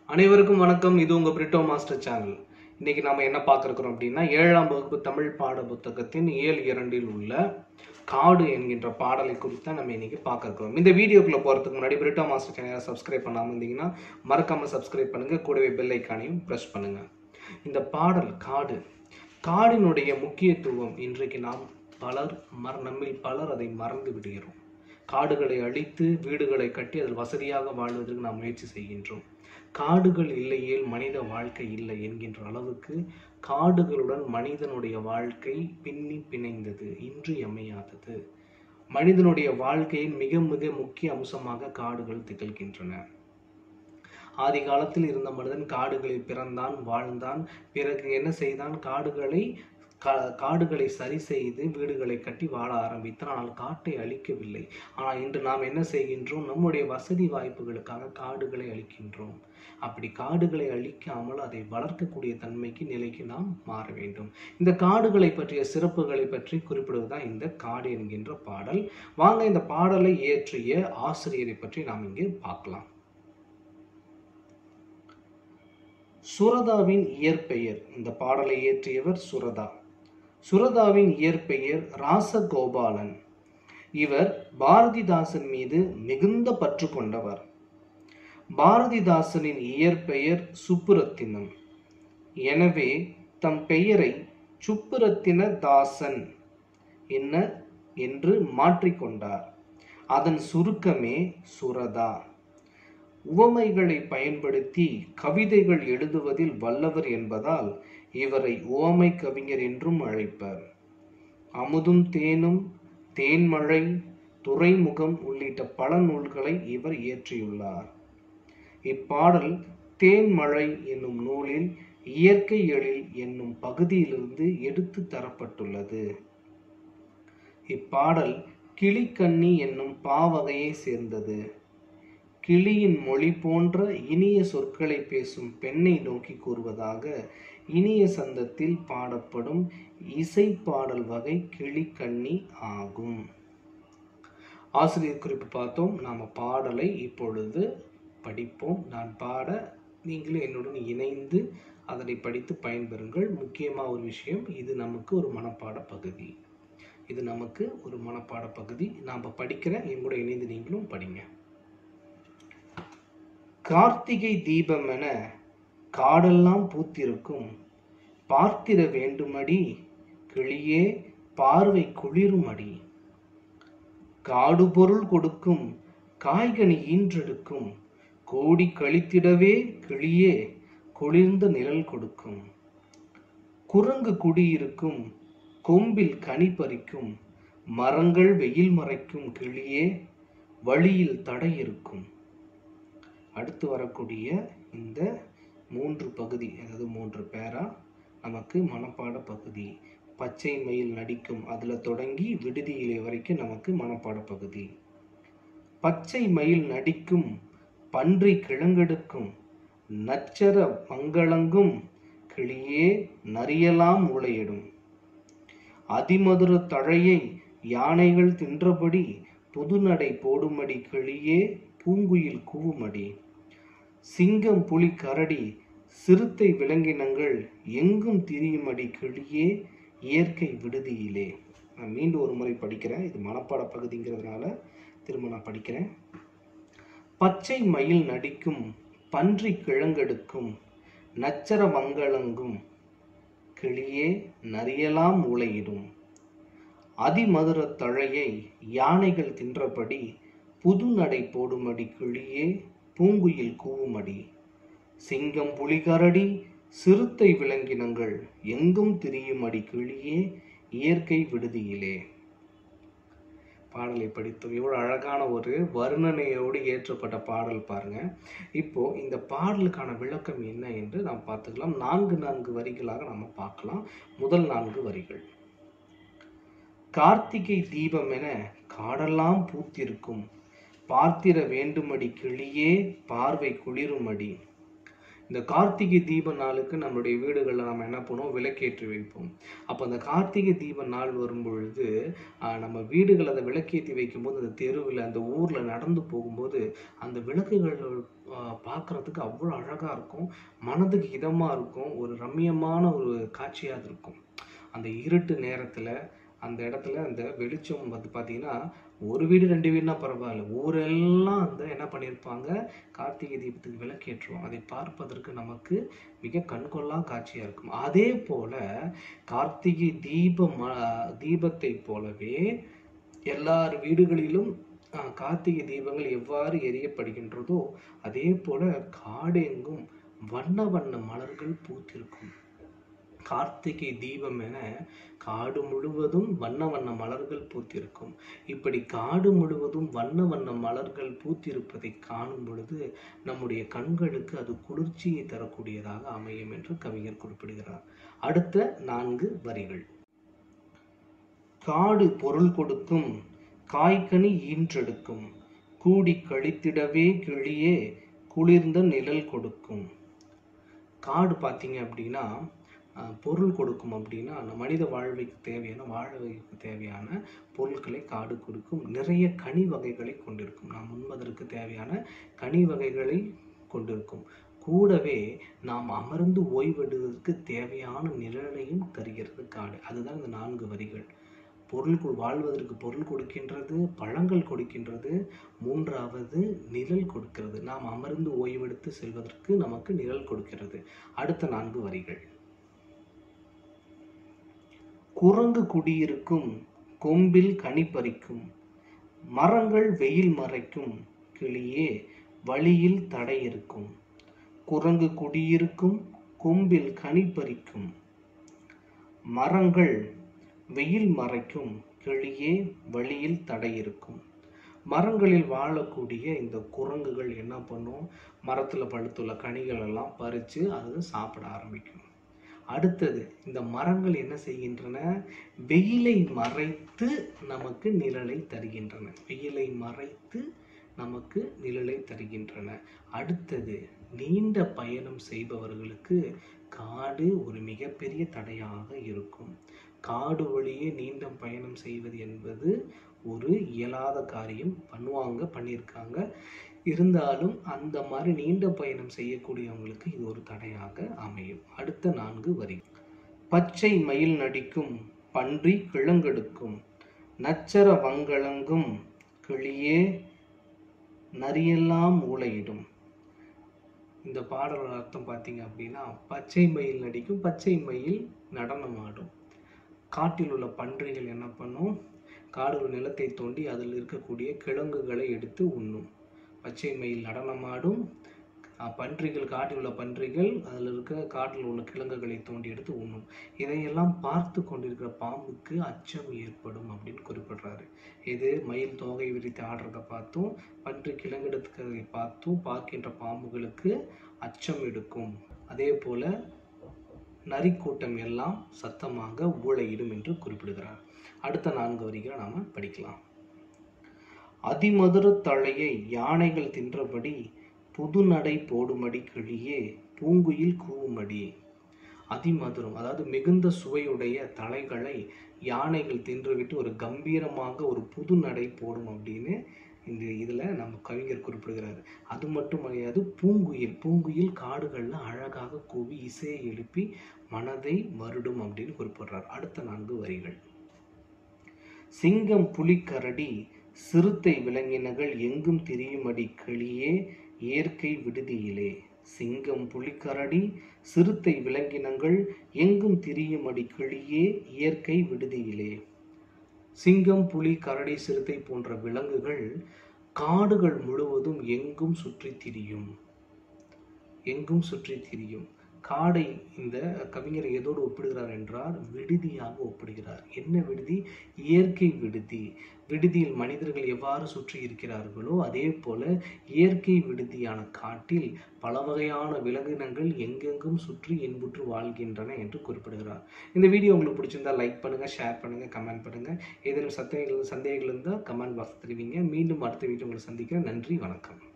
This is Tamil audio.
அனைவருக்கும் வணக்கம் இது உங்க பிரிட்டோ மாஸ்டர் சேனல் இன்னைக்கு நாம என்ன பார்க்க இருக்கிறோம் அப்படின்னா ஏழாம் வகுப்பு தமிழ் பாட புத்தகத்தின் இயல் இரண்டில் உள்ள காடு என்கின்ற பாடலை குறித்து நம்ம இன்னைக்கு பார்க்க இருக்கிறோம் இந்த வீடியோக்குள்ள போறதுக்கு முன்னாடி பிரிட்டோ மாஸ்டர் சேனலை சப்ஸ்கிரைப் பண்ணாம இருந்தீங்கன்னா மறக்காம சப்ஸ்கிரைப் பண்ணுங்க கூடவே பெல் ஐக்கானையும் பிரஸ் பண்ணுங்க இந்த பாடல் காடு காடினுடைய முக்கியத்துவம் இன்றைக்கு நாம் பலர் மற நம்மில் பலர் அதை மறந்து விடுகிறோம் காடுகளை அழித்து வீடுகளை கட்டி அதில் வசதியாக வாழ்வதற்கு நாம் முயற்சி செய்கின்றோம் காடுகள் இல்லையேல் மனித வாழ்க்கை இல்லை என்கின்ற அளவுக்கு காடுகளுடன் மனிதனுடைய வாழ்க்கை பின்னி பிணைந்தது இன்றியமையாதது மனிதனுடைய வாழ்க்கையின் மிக மிக முக்கிய அம்சமாக காடுகள் திகழ்கின்றன ஆதி காலத்தில் இருந்த மனிதன் காடுகளில் பிறந்தான் வாழ்ந்தான் பிறகு என்ன செய்தான் காடுகளை கா காடுகளை சரி செய்து வீடுகளை கட்டி வாழ ஆரம்பித்தான் ஆனால் காட்டை அழிக்கவில்லை ஆனால் இன்று நாம் என்ன செய்கின்றோம் நம்முடைய வசதி வாய்ப்புகளுக்காக காடுகளை அழிக்கின்றோம் அப்படி காடுகளை அழிக்காமல் அதை வளர்க்கக்கூடிய தன்மைக்கு நிலைக்கு நாம் மாற வேண்டும் இந்த காடுகளை பற்றிய சிறப்புகளை பற்றி குறிப்பிடுவதுதான் இந்த காடு என்கின்ற பாடல் வாங்க இந்த பாடலை இயற்றிய ஆசிரியரை பற்றி நாம் இங்கு பார்க்கலாம் சுரதாவின் இயற்பெயர் இந்த பாடலை இயற்றியவர் சுரதா சுரதாவின் இயற்பெயர் ராசகோபாலன் இவர் பாரதிதாசன் மீது மிகுந்த பற்று கொண்டவர் பாரதிதாசனின் இயற்பெயர் சுப்புரத்தினம் எனவே தம் பெயரை சுப்புரத்தின தாசன் என்ன என்று மாற்றிக்கொண்டார் அதன் சுருக்கமே சுரதா உவமைகளை பயன்படுத்தி கவிதைகள் எழுதுவதில் வல்லவர் என்பதால் இவரை உவமை கவிஞர் என்றும் அழைப்பர் அமுதும் தேனும் தேன்மழை துறைமுகம் உள்ளிட்ட பல நூல்களை இவர் இயற்றியுள்ளார் இப்பாடல் தேன்மழை என்னும் நூலில் இயற்கை எழில் என்னும் பகுதியிலிருந்து எடுத்து தரப்பட்டுள்ளது இப்பாடல் கிளிக்கண்ணி என்னும் பாவகையை சேர்ந்தது கிளியின் மொழி போன்ற இனிய சொற்களை பேசும் பெண்ணை நோக்கி கூறுவதாக இனிய சந்தத்தில் பாடப்படும் இசை பாடல் வகை கிளிக்கண்ணி ஆகும் ஆசிரியர் குறிப்பு பார்த்தோம் நாம பாடலை இப்பொழுது படிப்போம் நான் பாட நீங்களும் என்னுடன் இணைந்து அதனை படித்து பயன்பெறுங்கள் முக்கியமாக ஒரு விஷயம் இது நமக்கு ஒரு மனப்பாட பகுதி இது நமக்கு ஒரு மனப்பாட பகுதி நாம் படிக்கிற என் கூட இணைந்து நீங்களும் படிங்க கார்த்திகை தீபம் என காடெல்லாம் பூத்திருக்கும் பார்த்திட வேண்டுமடி கிளியே பார்வை குளிருமடி காடு பொருள் கொடுக்கும் காய்கனி ஈன்றெடுக்கும் கோடி கழித்திடவே கிளியே குளிர்ந்த நிழல் கொடுக்கும் குரங்கு குடியிருக்கும் கொம்பில் கனி பறிக்கும் மரங்கள் வெயில் மறைக்கும் கிளியே வழியில் தடை இருக்கும் அடுத்து வரக்கூடிய இந்த மூன்று பகுதி அதாவது மூன்று பேரா நமக்கு மனப்பாட பகுதி பச்சை மயில் நடிக்கும் அதில் தொடங்கி விடுதியிலே வரைக்கும் நமக்கு மனப்பாட பகுதி பச்சை மயில் நடிக்கும் பன்றி கிழங்கெடுக்கும் நச்சர மங்களங்கும் கிளியே நரியலாம் மூளையிடும் அதிமதுர தழையை யானைகள் தின்றபடி புதுநடை போடுமடி கிளியே பூங்குயில் கூவுமடி சிங்கம் புலி கரடி சிறுத்தை விலங்கினங்கள் எங்கும் திரியுமடி கிளியே இயற்கை விடுதியிலே நான் மீண்டும் ஒரு முறை படிக்கிறேன் இது மனப்பாட பகுதிங்கிறதுனால திரும்ப நான் படிக்கிறேன் பச்சை மயில் நடிக்கும் பன்றி கிழங்கெடுக்கும் நச்சர மங்களங்கும் கிளியே நரியலாம் மூளையிடும் அதிமதுர தழையை யானைகள் தின்றபடி புது நடை போடுமடி கிளியே பூங்குயில் கூவுமடி சிங்கம் புலிகரடி சிறுத்தை விலங்கினங்கள் எங்கும் திரியுமடி கிளியே இயற்கை விடுதியிலே பாடலை படித்தோம் இவ்வளோ அழகான ஒரு வர்ணனையோடு ஏற்றப்பட்ட பாடல் பாருங்க இப்போ இந்த பாடலுக்கான விளக்கம் என்ன என்று நாம் பார்த்துக்கலாம் நான்கு நான்கு வரிகளாக நம்ம பார்க்கலாம் முதல் நான்கு வரிகள் கார்த்திகை தீபம் என காடெல்லாம் பூத்திருக்கும் பார்த்திர வேண்டுமடி கிளியே பார்வை குளிருமடி இந்த கார்த்திகை தீப நாளுக்கு நம்மளுடைய வீடுகளில் நம்ம என்ன பண்ணுவோம் விளக்கேற்றி வைப்போம் அப்போ அந்த கார்த்திகை தீப நாள் வரும் பொழுது ஆஹ், நம்ம வீடுகள் அதை விளக்கேற்றி வைக்கும்போது அந்த தெருவில் அந்த ஊரில் நடந்து போகும்போது அந்த விளக்குகள் பார்க்குறதுக்கு அவ்வளோ அழகாக இருக்கும் மனதுக்கு இதமாக இருக்கும் ஒரு ரம்மியமான ஒரு காட்சியாக இருக்கும் அந்த இருட்டு நேரத்தில் அந்த இடத்துல அந்த வெளிச்சம் வந்து பார்த்தீங்கன்னா ஒரு வீடு ரெண்டு வீடுனா பரவாயில்ல ஊரெல்லாம் அந்த என்ன பண்ணியிருப்பாங்க கார்த்திகை தீபத்துக்கு விளக்கேற்றுவோம் அதை பார்ப்பதற்கு நமக்கு மிக கண்கொள்ளா காட்சியாக இருக்கும் அதே போல கார்த்திகை தீப ம தீபத்தை போலவே எல்லார் வீடுகளிலும் ஆஹ், கார்த்திகை தீபங்கள் எவ்வாறு எரியப்படுகின்றதோ அதே போல காடெங்கும் வண்ண வண்ண மலர்கள் பூத்திருக்கும் கார்த்திகை தீபம் என காடு முழுவதும் வண்ண வண்ண மலர்கள் பூத்திருக்கும் இப்படி காடு முழுவதும் வண்ண வண்ண மலர்கள் பூத்திருப்பதை காணும் பொழுது நம்முடைய கண்களுக்கு அது குளிர்ச்சியை தரக்கூடியதாக அமையும் என்று கவிஞர் குறிப்பிடுகிறார் அடுத்த நான்கு வரிகள் காடு பொருள் கொடுக்கும் காய்கனி ஈன்றெடுக்கும் கூடி கழித்திடவே கிளியே குளிர்ந்த நிழல் கொடுக்கும் காடு பார்த்தீங்க அப்படின்னா அஹ், பொருள் கொடுக்கும் அப்படின்னா அந்த மனித வாழ்வைக்கு தேவையான வாழ்வைக்கு தேவையான பொருட்களை காடு கொடுக்கும் நிறைய கனி வகைகளை கொண்டிருக்கும் நாம் உண்பதற்கு தேவையான கனி வகைகளை கொண்டிருக்கும் கூடவே நாம் அமர்ந்து ஓய்வெடுவதற்கு தேவையான நிழலையும் தருகிறது காடு அதுதான் இந்த நான்கு வரிகள் பொருள் கொ- வாழ்வதற்கு பொருள் கொடுக்கின்றது பழங்கள் கொடுக்கின்றது மூன்றாவது நிழல் கொடுக்கிறது நாம் அமர்ந்து ஓய்வெடுத்து செல்வதற்கு நமக்கு நிழல் கொடுக்கிறது அடுத்த நான்கு வரிகள் குரங்கு குடியிருக்கும் கொம்பில் கனி பறிக்கும் மரங்கள் வெயில் மறைக்கும் கிளியே வழியில் தடை இருக்கும் குரங்கு குடியிருக்கும் கொம்பில் கனி பறிக்கும் மரங்கள் வெயில் மறைக்கும் கிளியே வழியில் தடை இருக்கும் மரங்களில் வாழக்கூடிய இந்த குரங்குகள் என்ன பண்ணும் மரத்தில் பழுத்துள்ள கனிகள் எல்லாம் பறித்து அது சாப்பிட ஆரம்பிக்கும் அடுத்தது இந்த மரங்கள் என்ன செய்கின்றன வெயிலை மறைத்து நமக்கு நிழலை தருகின்றன வெயிலை மறைத்து நமக்கு நிழலை தருகின்றன அடுத்தது நீண்ட பயணம் செய்பவர்களுக்கு காடு ஒரு மிகப்பெரிய தடையாக இருக்கும் காடு வழியே நீண்ட பயணம் செய்வது என்பது ஒரு இயலாத காரியம் பண்ணுவாங்க பண்ணியிருக்காங்க இருந்தாலும் அந்த மாதிரி நீண்ட பயணம் செய்யக்கூடியவங்களுக்கு இது ஒரு தடையாக அமையும் அடுத்த நான்கு வரி பச்சை மயில் நடிக்கும் பன்றி கிழங்கெடுக்கும் நச்சர வங்களங்கும் கிளியே நரியெல்லாம் ஊளையிடும் இந்த பாடலோட அர்த்தம் பார்த்தீங்க அப்படின்னா பச்சை மயில் நடிக்கும் பச்சை மயில் நடனம் ஆடும் காட்டில் உள்ள பன்றிகள் என்ன பண்ணும் காடு நிலத்தை தோண்டி அதில் இருக்கக்கூடிய கிழங்குகளை எடுத்து உண்ணும் பச்சை மயில் நடனமாடும் அஹ், பன்றிகள் காட்டில் உள்ள பன்றிகள் அதில் இருக்க காட்டில் உள்ள கிழங்குகளை தோண்டி எடுத்து உண்ணும் இதையெல்லாம் பார்த்து கொண்டிருக்கிற பாம்புக்கு அச்சம் ஏற்படும் அப்படின்னு குறிப்பிடுறாரு இது மயில் தோகை விரித்து ஆடுறதை பார்த்தும் பன்றி கிழங்கெடுக்கிறதை பார்த்தும் பார்க்கின்ற பாம்புகளுக்கு அச்சம் எடுக்கும் அதே போல நரிக்கூட்டம் எல்லாம் சத்தமாக ஊழையிடும் என்று குறிப்பிடுகிறார் அடுத்த நான்கு வரிகளை நாம படிக்கலாம் அதிமதுர தழையை யானைகள் தின்றபடி புது நடை போடுமடி கிளியே பூங்குயில் கூவுமடி அதிமதுரம் அதாவது மிகுந்த சுவையுடைய தலைகளை யானைகள் தின்றுவிட்டு ஒரு கம்பீரமாக ஒரு புது நடை போடும் அப்படின்னு இந்த இதில் நம்ம கவிஞர் குறிப்பிடுகிறாரு அது மட்டும் கிடையாது பூங்குயில் பூங்குயில் காடுகளில் அழகாக கூவி இசையை எழுப்பி மனதை வருடும் அப்படின்னு குறிப்பிடுறார் அடுத்த நான்கு வரிகள் சிங்கம் புலிக்கரடி சிறுத்தை விலங்கினங்கள் எங்கும் திரியுமடி கிளியே இயற்கை விடுதியிலே சிங்கம் புலிக்கரடி சிறுத்தை விலங்கினங்கள் எங்கும் திரியுமடி கிளியே இயற்கை விடுதியிலே சிங்கம் புலி கரடி சிறுத்தை போன்ற விலங்குகள் காடுகள் முழுவதும் எங்கும் சுற்றித் திரியும் எங்கும் சுற்றித் திரியும் காடை இந்த கவிஞர் எதோடு ஒப்பிடுகிறார் என்றால் விடுதியாக ஒப்பிடுகிறார் என்ன விடுதி இயற்கை விடுதி விடுதியில் மனிதர்கள் எவ்வாறு சுற்றி இருக்கிறார்களோ அதே போல இயற்கை விடுதியான காட்டில் பல வகையான விலங்கினங்கள் எங்கெங்கும் சுற்றி இன்புற்று வாழ்கின்றன என்று குறிப்பிடுகிறார் இந்த வீடியோ உங்களுக்கு பிடிச்சிருந்தா லைக் பண்ணுங்க ஷேர் பண்ணுங்க கமெண்ட் பண்ணுங்க ஏதேனும் சந்தேகங்கள் சந்தேகங்கள் இருந்தால் கமெண்ட் பாக்ஸ் தெரிவிங்க மீண்டும் அடுத்த வீடியோ உங்களை சந்திக்கிறேன் நன்றி வணக்கம்